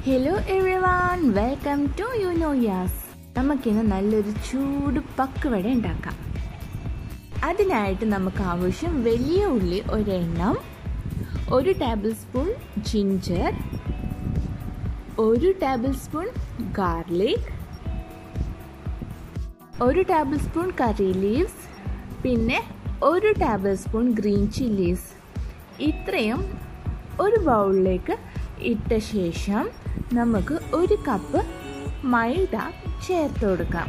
hello everyone welcome to you know യാസ് നമുക്കിന്ന് നല്ലൊരു ചൂട് പക്കുവട ഉണ്ടാക്കാം അതിനായിട്ട് നമുക്ക് ആവശ്യം വലിയ ഉള്ളി ഒരെണ്ണം ഒരു ടേബിൾ സ്പൂൺ ജിഞ്ചർ ഒരു ടേബിൾ സ്പൂൺ ഗാർലിക് ഒരു ടേബിൾ സ്പൂൺ കറി ലീവ്സ് പിന്നെ ഒരു ടേബിൾ സ്പൂൺ ഗ്രീൻ ചില്ലീസ് ഇത്രയും ഒരു ബൗളിലേക്ക് ഇട്ട ശേഷം നമുക്ക് ഒരു കപ്പ് മൈദ ചേർത്ത് കൊടുക്കാം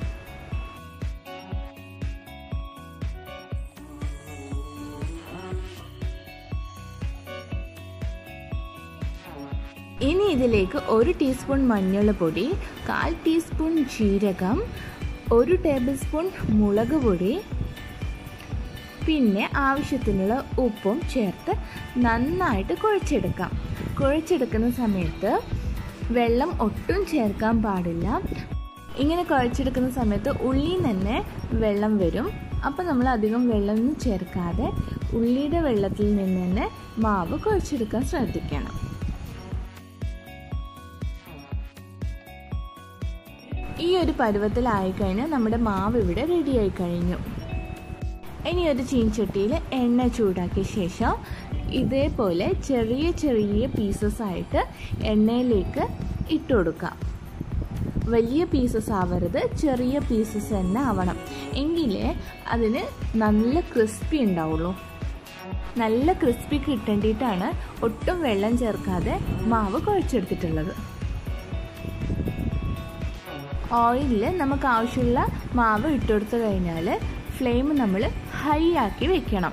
ഇനി ഇതിലേക്ക് ഒരു ടീസ്പൂൺ മഞ്ഞൾപ്പൊടി കാൽ ടീസ്പൂൺ ജീരകം ഒരു ടേബിൾ സ്പൂൺ മുളക് പൊടി പിന്നെ ആവശ്യത്തിനുള്ള ഉപ്പും ചേർത്ത് നന്നായിട്ട് കുഴച്ചെടുക്കാം കുഴച്ചെടുക്കുന്ന സമയത്ത് വെള്ളം ഒട്ടും ചേർക്കാൻ പാടില്ല ഇങ്ങനെ കുഴച്ചെടുക്കുന്ന സമയത്ത് ഉള്ളിയിൽ തന്നെ വെള്ളം വരും അപ്പോൾ നമ്മൾ അധികം വെള്ളമൊന്നും ചേർക്കാതെ ഉള്ളിയുടെ വെള്ളത്തിൽ നിന്ന് തന്നെ മാവ് കുഴച്ചെടുക്കാൻ ശ്രദ്ധിക്കണം ഈ ഒരു പരുവത്തിലായി കഴിഞ്ഞാൽ നമ്മുടെ മാവ് ഇവിടെ റെഡിയായി കഴിഞ്ഞു ഇനി ഒരു ചീൻചട്ടിയിൽ എണ്ണ ചൂടാക്കിയ ശേഷം ഇതേപോലെ ചെറിയ ചെറിയ പീസസ് ആയിട്ട് എണ്ണയിലേക്ക് ഇട്ട് കൊടുക്കാം വലിയ പീസസ് ആവരുത് ചെറിയ പീസസ് തന്നെ ആവണം എങ്കിലേ അതിന് നല്ല ക്രിസ്പി ഉണ്ടാവുള്ളൂ നല്ല ക്രിസ്പി കിട്ടേണ്ടിയിട്ടാണ് ഒട്ടും വെള്ളം ചേർക്കാതെ മാവ് കുഴച്ചെടുത്തിട്ടുള്ളത് ഓയിലിൽ നമുക്ക് ആവശ്യമുള്ള മാവ് ഇട്ടുകൊടുത്തു കഴിഞ്ഞാൽ ഫ്ലെയിം നമ്മൾ ഹൈ ആക്കി വെക്കണം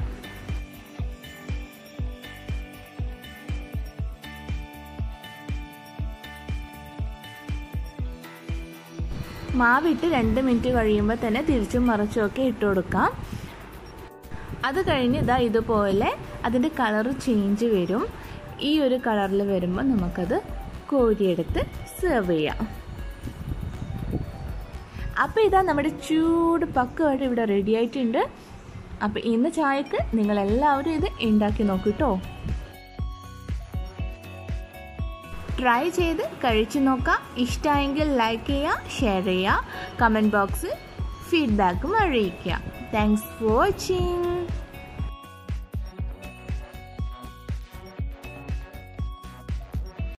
മാവിട്ട് രണ്ട് മിനിറ്റ് കഴിയുമ്പോൾ തന്നെ തിരിച്ചും മറിച്ചും ഒക്കെ ഇട്ട് കൊടുക്കാം അത് കഴിഞ്ഞ് ഇതാ ഇതുപോലെ അതിൻ്റെ കളർ ചേഞ്ച് വരും ഈ ഒരു കളറിൽ വരുമ്പോൾ നമുക്കത് കോരിയെടുത്ത് സെർവ് ചെയ്യാം അപ്പോൾ ഇതാ നമ്മുടെ ചൂട് പക്കുമായിട്ട് ഇവിടെ റെഡി ആയിട്ടുണ്ട് അപ്പോൾ ഇന്ന് ചായക്ക് നിങ്ങളെല്ലാവരും ഇത് ഉണ്ടാക്കി നോക്കൂട്ടോ ട്രൈ ചെയ്ത് കഴിച്ചു നോക്കാം ഇഷ്ടമായെങ്കിൽ ലൈക്ക് ചെയ്യുക ഷെയർ ചെയ്യുക കമൻറ്റ് ബോക്സിൽ ഫീഡ്ബാക്കും അറിയിക്കുക താങ്ക്സ് ഫോർ വാച്ചിങ്